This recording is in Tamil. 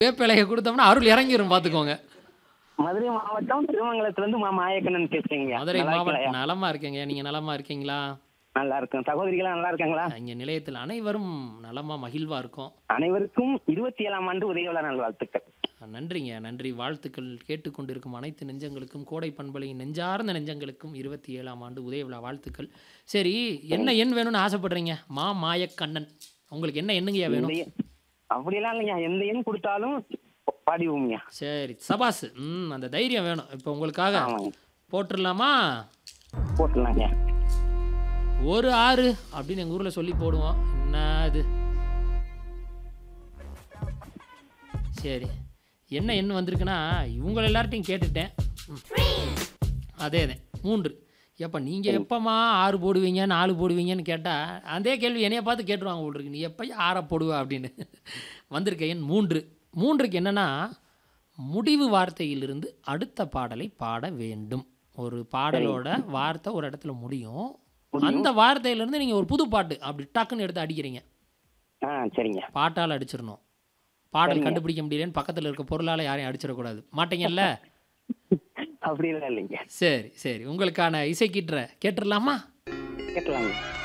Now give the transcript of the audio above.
வேப்பிலையை கொடுத்தோம்னா அருள் இறங்கிரும் பார்த்துக்கோங்க மதுரை மாவட்டம் திருமங்கலத்துல இருந்து மா மாயக்கண்ணன் பேசுறீங்க மதுரை நல்லா மாவட்டம் இருக்கீங்களா? நலமா இருக்கேங்க நீங்க நலமா இருக்கீங்களா நல்லா இருக்கும் சகோதரிகளா நல்லா இருக்காங்களா இங்க நிலையத்தில் அனைவரும் நலமா மகிழ்வா இருக்கும் அனைவருக்கும் இருபத்தி ஏழாம் ஆண்டு உதயவிழா நல் வாழ்த்துக்கள் நன்றிங்க நன்றி வாழ்த்துக்கள் கேட்டுக்கொண்டிருக்கும் அனைத்து நெஞ்சங்களுக்கும் கோடை பண்பலை நெஞ்சார்ந்த நெஞ்சங்களுக்கும் இருபத்தி ஏழாம் ஆண்டு உதய விழா வாழ்த்துக்கள் சரி என்ன எண் வேணும்னு ஆசைப்படுறீங்க மா மாயக்கண்ணன் உங்களுக்கு என்ன எண்ணுங்கய்யா எந்த வேணும் எண்- அப்படியெல்லாம் இல்லைங்க எந்த எண் கொடுத்தாலும் பாடிவோம்யா சரி சபாஸ் ம் அந்த தைரியம் வேணும் இப்போ உங்களுக்காக ஆமாங்க போட்டுடலாமா போட்டுடலாங்க ஒரு ஆறு அப்படின்னு எங்கள் ஊரில் சொல்லி போடுவோம் என்ன இது சரி என்ன எண்ணு வந்திருக்குன்னா இவங்க எல்லார்ட்டையும் கேட்டுட்டேன் ம். அதே அதே மூன்று எப்போ நீங்கள் எப்போம்மா ஆறு போடுவீங்க நாலு போடுவீங்கன்னு கேட்டால் அதே கேள்வி என்னைய பார்த்து கேட்டுருவாங்க உங்களுக்கு நீ எப்போ ஆறை போடுவ அப்படின்னு வந்திருக்க எண் மூன்று மூன்றுக்கு என்னென்னா முடிவு வார்த்தையிலிருந்து அடுத்த பாடலை பாட வேண்டும் ஒரு பாடலோட வார்த்தை ஒரு இடத்துல முடியும் அந்த வார்த்தையிலேருந்து நீங்கள் ஒரு புது பாட்டு அப்படி டக்குன்னு எடுத்து அடிக்கிறீங்க ஆ சரிங்க பாட்டால் அடிச்சிடணும் பாடல் சரிங்க. கண்டுபிடிக்க முடியலன்னு பக்கத்தில் இருக்க பொருளால் யாரையும் அடிச்சிடக்கூடாது மாட்டீங்கல்ல அப்படியெல்லாம் இல்லைங்க சரி சரி உங்களுக்கான இசை கீட்டுற கேட்டுடலாமா கேட்டலாங்க